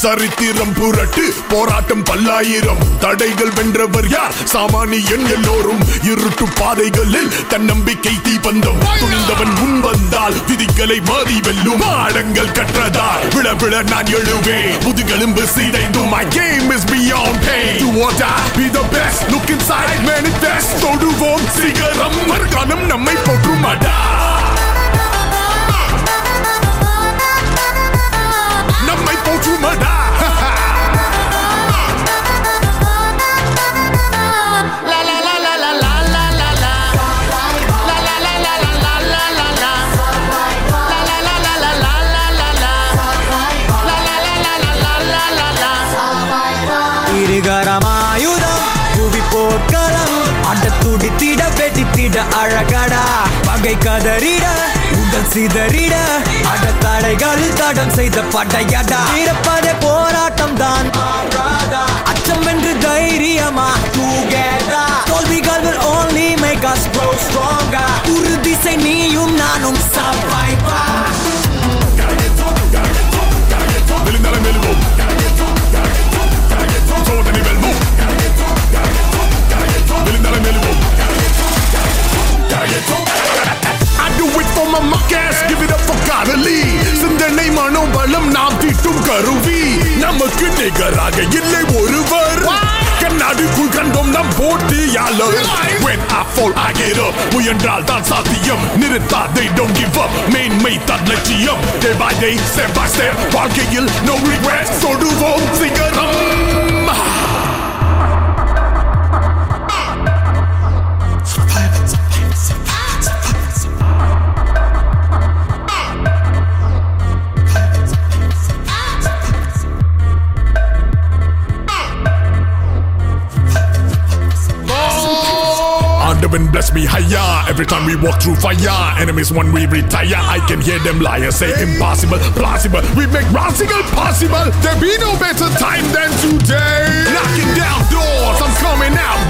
சரித்திரம் புரட்டு போராட்டம் பல்லாயிரம் தடைகள் வென்றவர் யார் சாமானியன் எல்லோரும் இருட்டு பாதைகளில் தன்னம்பிக்கை தீபந்தம் துணிந்தவன் முன் வந்தால் விதிகளை மாறி வெல்லும் ஆடங்கள் கற்றதால் விழ விழ நான் எழுவேன் முதுகெலும்பு சிதைந்தும் my game is beyond pain do or die be the best look inside manifest தொடுவோம் சிகரம் மறுகாலம் நம்மை போற்றுமாடா நம்மை போற்றுமாடா La la la la la la la la la. La la la la la la la la la. La la la la la la la la la. La la la la la la la la la. இருகரமாயுதம் புவி போர்க்களம் அட துடித்திட வெடித்திட அழகடா பகை கதறிட உடல் சிதறிட அட தடைகளில் தடம் செய்த படையடா இருப்பதே போராட்டம் தான் அச்சம் வென்று தைரியமா together தோல்விகள் will only make us grow stronger உறுதி செய் நீயும் நானும் survivor விழுந்தாலும் வெல்வோம் சோதனை வெல்வோம் விழுந்தாலும் வெல்வோம் I do it for my muckers, give it up for Carly சிந்தனை மனோபலம் நாம் தீட்டும் கருவி நமக்கு நிகராக இல்லை ஒருவர் கண்ணாடிக்குள் கண்டோம் நம் போட்டியாளர் When I fall I get up முயன்றால் தான் சாத்தியம் நிறுத்தாதே don't give up மேன்மை தான் லட்சியம் Day by day step by step வாழ்க்கையில் no regrets தொடுவோம் சிகரம் Underwind bless me higher every time we walk through fire. Enemies when we retire, I can hear them liars say impossible, plausible. We make Rosigal possible. There be no better time than today. Knocking down doors, I'm coming out